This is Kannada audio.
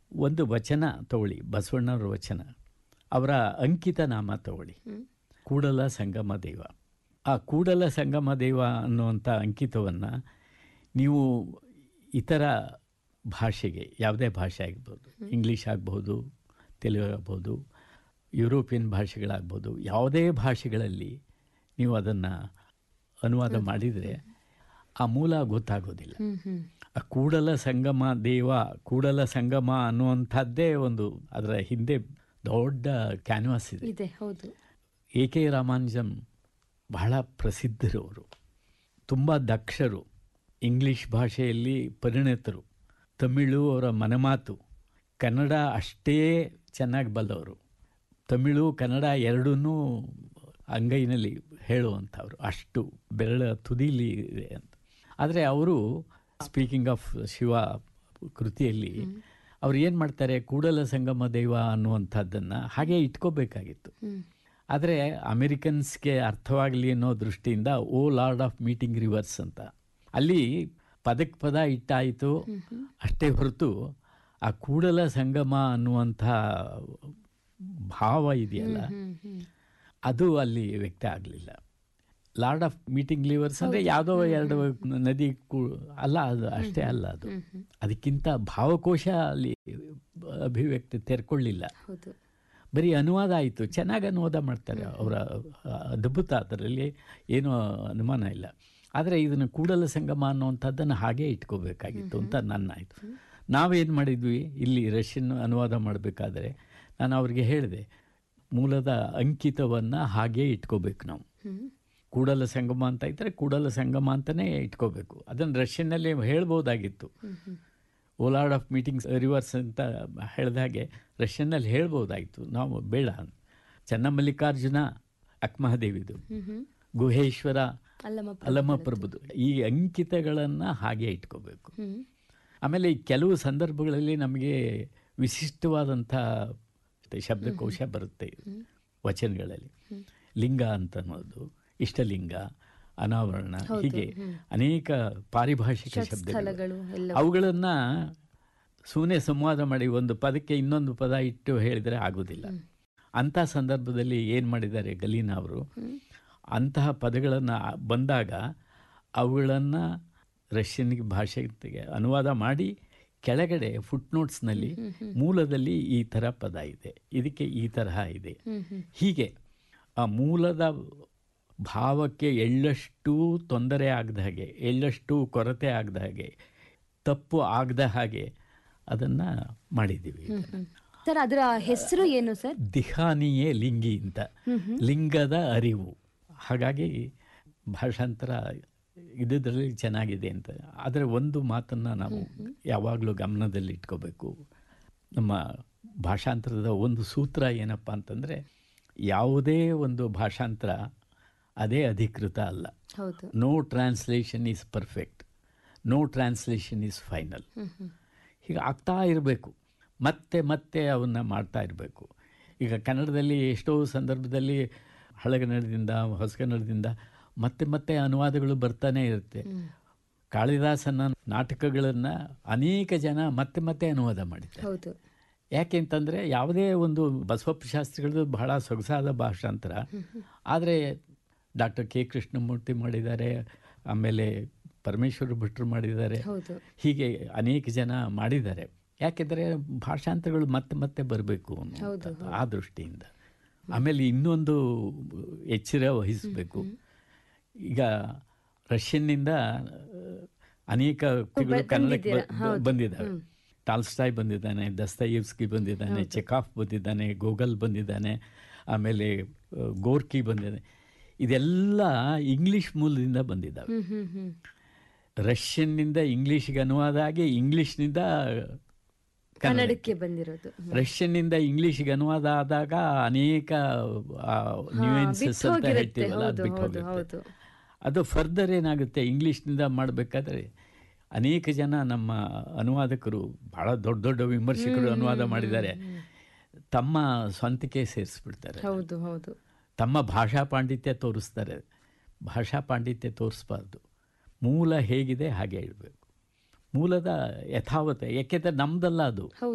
ಒಂದು ವಚನ ತಗೊಳ್ಳಿ ಬಸವಣ್ಣವ್ರ ವಚನ ಅವರ ಅಂಕಿತ ನಾಮ ತಗೊಳ್ಳಿ ಕೂಡಲ ಸಂಗಮ ದೇವ ಆ ಕೂಡಲ ಸಂಗಮ ದೇವ ಅನ್ನುವಂಥ ಅಂಕಿತವನ್ನು ನೀವು ಇತರ ಭಾಷೆಗೆ ಯಾವುದೇ ಭಾಷೆ ಆಗ್ಬೋದು ಇಂಗ್ಲೀಷ್ ಆಗ್ಬೋದು ತೆಲುಗು ಆಗ್ಬೋದು ಯುರೋಪಿಯನ್ ಭಾಷೆಗಳಾಗ್ಬೋದು ಯಾವುದೇ ಭಾಷೆಗಳಲ್ಲಿ ನೀವು ಅದನ್ನು ಅನುವಾದ ಮಾಡಿದರೆ ಆ ಮೂಲ ಗೊತ್ತಾಗೋದಿಲ್ಲ ಹ್ಮ್ ಹ್ಮ್ ಆ ಕೂಡಲ ಸಂಗಮ ದೇವ ಕೂಡಲ ಸಂಗಮ ಅನ್ನುವಂಥದ್ದೇ ಒಂದು ಅದರ ಹಿಂದೆ ದೊಡ್ಡ ಕ್ಯಾನ್ವಾಸ್ ಇದೆ ಇದೆ ಹೌದು ಎ ಕೆ ರಾಮಾನುಜಂ ಬಹಳ ಪ್ರಸಿದ್ಧರು ಅವರು ತುಂಬ ದಕ್ಷರು ಇಂಗ್ಲಿಷ್ ಭಾಷೆಯಲ್ಲಿ ಪರಿಣಿತರು ತಮಿಳು ಅವರ ಮನಮಾತು ಕನ್ನಡ ಅಷ್ಟೇ ಚೆನ್ನಾಗಿ ಬಲ್ಲವರು ತಮಿಳು ಕನ್ನಡ ಎರಡನ್ನೂ ಅಂಗೈನಲ್ಲಿ ಹೇಳುವಂಥವ್ರು ಅಷ್ಟು ಬೆರಳ ತುದಿಲಿ ಇದೆ ಅಂತ ಆದರೆ ಅವರು ಸ್ಪೀಕಿಂಗ್ ಆಫ್ ಶಿವ ಕೃತಿಯಲ್ಲಿ ಅವ್ರು ಏನು ಮಾಡ್ತಾರೆ ಕೂಡಲ ಸಂಗಮ ದೈವ ಅನ್ನುವಂಥದ್ದನ್ನು ಹಾಗೆ ಇಟ್ಕೋಬೇಕಾಗಿತ್ತು ಹ್ಮ್ ಆದರೆ ಅಮೆರಿಕನ್ಸ್ಗೆ ಅರ್ಥವಾಗಲಿ ಅನ್ನೋ ದೃಷ್ಟಿಯಿಂದ O lord of meeting rivers ಅಂತ ಅಲ್ಲಿ ಪದಕ್ಕೆ ಪದ ಇಟ್ಟಾಯಿತು ಅಷ್ಟೇ ಹೊರತು ಆ ಕೂಡಲ ಸಂಗಮ ಅನ್ನುವಂಥ ಭಾವ ಇದೆಯಲ್ಲ ಹ್ಮ್ ಹ್ಮ್ ಅದು ಅಲ್ಲಿ ವ್ಯಕ್ತ ಆಗಲಿಲ್ಲ ಲಾರ್ಡ್ ಆಫ್ ಮೀಟಿಂಗ್ ಲಿವರ್ಸ್ ಅಂದರೆ ಯಾವುದೋ ಎರಡು ನದಿ ಕೂ ಅಲ್ಲ ಅದು ಅಷ್ಟೇ ಅಲ್ಲ ಅದು ಅದಕ್ಕಿಂತ ಭಾವಕೋಶ ಅಲ್ಲಿ ಅಭಿವ್ಯಕ್ತಿ ತೆರ್ಕೊಳ್ಳಿಲ್ಲ ಹೌದು ಬರೀ ಅನುವಾದ ಆಯಿತು ಚೆನ್ನಾಗಿ ಅನುವಾದ ಮಾಡ್ತಾರೆ ಅವರ ಅದ್ಭುತ ಅದರಲ್ಲಿ ಏನೂ ಅನುಮಾನ ಇಲ್ಲ ಆದರೆ ಇದನ್ನು ಕೂಡಲ ಸಂಗಮ ಅನ್ನುವಂಥದ್ದನ್ನು ಹಾಗೇ ಇಟ್ಕೋಬೇಕಾಗಿತ್ತು ಅಂತ ನನ್ನ ಆಯಿತು ನಾವೇನು ಮಾಡಿದ್ವಿ ಇಲ್ಲಿ ರಷ್ಯನ್ ಅನುವಾದ ಮಾಡಬೇಕಾದ್ರೆ ನಾನು ಅವ್ರಿಗೆ ಹೇಳಿದೆ ಮೂಲದ ಅಂಕಿತವನ್ನು ಹಾಗೇ ಇಟ್ಕೋಬೇಕು ನಾವು ಹ್ಮ್ ಕೂಡಲ ಸಂಗಮ ಅಂತ ಇದ್ದರೆ ಕೂಡಲ ಸಂಗಮ ಅಂತಲೇ ಇಟ್ಕೋಬೇಕು ಅದನ್ನು ರಷ್ಯನ್ನಲ್ಲಿ ಹೇಳ್ಬೋದಾಗಿತ್ತು O lord of meetings rivers ಅಂತ ಹೇಳಿದ ಹಾಗೆ ರಷ್ಯನ್ನಲ್ಲಿ ಹೇಳ್ಬೋದಾಗಿತ್ತು ನಾವು ಬೇಡ ಚನ್ನಮಲ್ಲಿಕಾರ್ಜುನ ಅಕ್ಮಹದೇವಿದು ಹ್ಮ್ ಹ್ಮ್ ಗುಹೇಶ್ವರ ಅಲ್ಲಮ್ಮ ಅಲಮ ಪ್ರಭುದು ಈ ಅಂಕಿತಗಳನ್ನು ಹಾಗೆ ಇಟ್ಕೋಬೇಕು ಹ್ಮ್ ಆಮೇಲೆ ಈ ಕೆಲವು ಸಂದರ್ಭಗಳಲ್ಲಿ ನಮಗೆ ವಿಶಿಷ್ಟವಾದಂಥ ಶಬ್ದಕೋಶ ಬರುತ್ತೆ ವಚನಗಳಲ್ಲಿ ಲಿಂಗ ಅಂತ ಅನ್ನೋದು ಇಷ್ಟಲಿಂಗ ಅನಾವರಣ ಹೀಗೆ ಅನೇಕ ಪಾರಿಭಾಷಿಕ ಶಬ್ದಗಳು ಸ್ಥಳಗಳು ಎಲ್ಲ ಅವುಗಳನ್ನು ಸುಮ್ಮನೆ ಸಂವಾದ ಮಾಡಿ ಒಂದು ಪದಕ್ಕೆ ಇನ್ನೊಂದು ಪದ ಇಟ್ಟು ಹೇಳಿದರೆ ಆಗೋದಿಲ್ಲ ಅಂಥ ಸಂದರ್ಭದಲ್ಲಿ ಏನು ಮಾಡಿದ್ದಾರೆ ಗಲೀನಾ ಅವರು ಅಂತಹ ಪದಗಳನ್ನು ಬಂದಾಗ ಅವುಗಳನ್ನು ರಷ್ಯನ್ ಭಾಷೆಗೆ ಅನುವಾದ ಮಾಡಿ ಕೆಳಗಡೆ ಫುಟ್ನೋಟ್ಸ್ನಲ್ಲಿ ಮೂಲದಲ್ಲಿ ಈ ಥರ ಪದ ಇದೆ ಇದಕ್ಕೆ ಈ ತರಹ ಇದೆ ಹ್ಮ್ ಹ್ಮ್ ಹೀಗೆ ಆ ಮೂಲದ ಭಾವಕ್ಕೆ ಎಳ್ಳಷ್ಟು ತೊಂದರೆ ಆಗದ ಹಾಗೆ ಎಳ್ಳಷ್ಟು ಕೊರತೆ ಆಗದ ಹಾಗೆ ತಪ್ಪು ಆಗದ ಹಾಗೆ ಅದನ್ನು ಮಾಡಿದ್ದೀವಿ ಸರ್ ಅದರ ಹೆಸರು ಏನು ಸರ್ ದಿಹಾನಿಯೇ ಲಿಂಗಿ ಅಂತ ಲಿಂಗದ ಅರಿವು ಹಾಗಾಗಿ ಭಾಷಾಂತರ ಇದ್ರಲ್ಲಿ ಚೆನ್ನಾಗಿದೆ ಅಂತ ಆದರೆ ಒಂದು ಮಾತನ್ನು ನಾವು ಯಾವಾಗಲೂ ಗಮನದಲ್ಲಿ ಇಟ್ಕೋಬೇಕು ನಮ್ಮ ಭಾಷಾಂತರದ ಒಂದು ಸೂತ್ರ ಏನಪ್ಪ ಅಂತಂದರೆ ಯಾವುದೇ ಒಂದು ಭಾಷಾಂತರ ಅದೇ ಅಧಿಕೃತ ಅಲ್ಲ ಹೌದು no translation is perfect no translation is final ಹೀಗೆ ಆಗ್ತಾ ಇರಬೇಕು ಮತ್ತೆ ಮತ್ತೆ ಅವನ್ನ ಮಾಡ್ತಾ ಇರಬೇಕು ಈಗ ಕನ್ನಡದಲ್ಲಿ ಎಷ್ಟೋ ಸಂದರ್ಭದಲ್ಲಿ ಹಳಗನ್ನಡದಿಂದ ಹೊಸಗನ್ನಡದಿಂದ ಮತ್ತೆ ಮತ್ತೆ ಅನುವಾದಗಳು ಬರ್ತಾನೆ ಇರುತ್ತೆ ಕಾಳಿದಾಸನ ನಾಟಕಗಳನ್ನು ಅನೇಕ ಜನ ಮತ್ತೆ ಮತ್ತೆ ಅನುವಾದ ಮಾಡಿದ್ದಾರೆ ಹೌದು ಯಾಕೆ ಅಂತಂದರೆ ಯಾವುದೇ ಒಂದು ಬಸವಪ್ಪ ಶಾಸ್ತ್ರಿಗಳದ್ದು ಬಹಳ ಸೊಗಸಾದ ಭಾಷಾಂತರ ಆದರೆ ಡಾಕ್ಟರ್ ಕೆ ಕೃಷ್ಣಮೂರ್ತಿ ಮಾಡಿದ್ದಾರೆ ಆಮೇಲೆ ಪರಮೇಶ್ವರ ಭಟ್ರು ಮಾಡಿದ್ದಾರೆ ಹೌದು ಹೀಗೆ ಅನೇಕ ಜನ ಮಾಡಿದ್ದಾರೆ ಯಾಕೆಂದರೆ ಭಾಷಾಂತರಗಳು ಮತ್ತೆ ಮತ್ತೆ ಬರಬೇಕು ಅನ್ನುವಂಥದ್ದು ಆ ದೃಷ್ಟಿಯಿಂದ ಆಮೇಲೆ ಇನ್ನೊಂದು ಎಚ್ಚರ ವಹಿಸಬೇಕು ಈಗ ರಷ್ಯನ್ನಿಂದ ಅನೇಕ ಕೃತಿಗಳು ಕನ್ನಡಕ್ಕೆ ಬ- ಬಂದಿದ್ದಾವೆ ಟಾಲ್ಸ್ಟಾಯ್ ಬಂದಿದ್ದಾನೆ ದಸ್ತಯೇವ್ಸ್ಕಿ ಬಂದಿದ್ದಾನೆ ಚೆಕಾಫ್ ಬಂದಿದ್ದಾನೆ ಗೋಗಲ್ ಬಂದಿದ್ದಾನೆ ಆಮೇಲೆ ಆ, ಗೋರ್ಕಿ ಬಂದಿದ್ದಾನೆ ಇದೆಲ್ಲ ಇಂಗ್ಲಿಷ್ ಮೂಲದಿಂದ ಬಂದಿದ್ದಾವೆ ಹ್ಮ್ ಹ್ಮ್ ಹ್ಮ್ ರಷ್ಯನ್ನಿಂದ ಇಂಗ್ಲೀಷ್ಗೆ ಅನುವಾದ ಆಗಿ ಇಂಗ್ಲೀಷ್ನಿಂದ ಕನ್ನಡಕ್ಕೆ ಬಂದಿರೋದು ರಷ್ಯನ್ನಿಂದ ಇಂಗ್ಲೀಷ್ಗೆ ಅನುವಾದ ಆದಾಗ ಅನೇಕ ನ್ಯೂಯೆನ್ಸಸ್ ಅಂತ ಬಿಟ್ಟೋಗಿರುತ್ತೆ. ಹೇಳ್ತೀವಲ್ಲ ಅದು ಹೌದು, ಬಿಟ್ಟು ಹೌದು, ಹೋಗುತ್ತೆ ಹೌದು. ಅದು ಫರ್ದರ್ ಏನಾಗುತ್ತೆ ಇಂಗ್ಲೀಷ್ನಿಂದ ಮಾಡಬೇಕಾದ್ರೆ ಅನೇಕ ಜನ ನಮ್ಮ ಅನುವಾದಕರು ಬಹಳ ದೊಡ್ಡ ದೊಡ್ಡ ವಿಮರ್ಶಕರು ಅನುವಾದ ಮಾಡಿದ್ದಾರೆ ತಮ್ಮ ಸ್ವಂತಕ್ಕೆ ಸೇರಿಸ್ಬಿಡ್ತಾರೆ ಹೌದು ಹೌದು ತಮ್ಮ ಭಾಷಾ ಪಾಂಡಿತ್ಯ ತೋರಿಸ್ತಾರೆ ಭಾಷಾ ಪಾಂಡಿತ್ಯ ತೋರಿಸ್ಬಾರ್ದು ಮೂಲ ಹೇಗಿದೆ ಹಾಗೆ ಇಡಬೇಕು ಮೂಲದ ಯಥಾವತೆ ಯಾಕೆಂದರೆ ನಮ್ದಲ್ಲ ಅದು ಹೌದು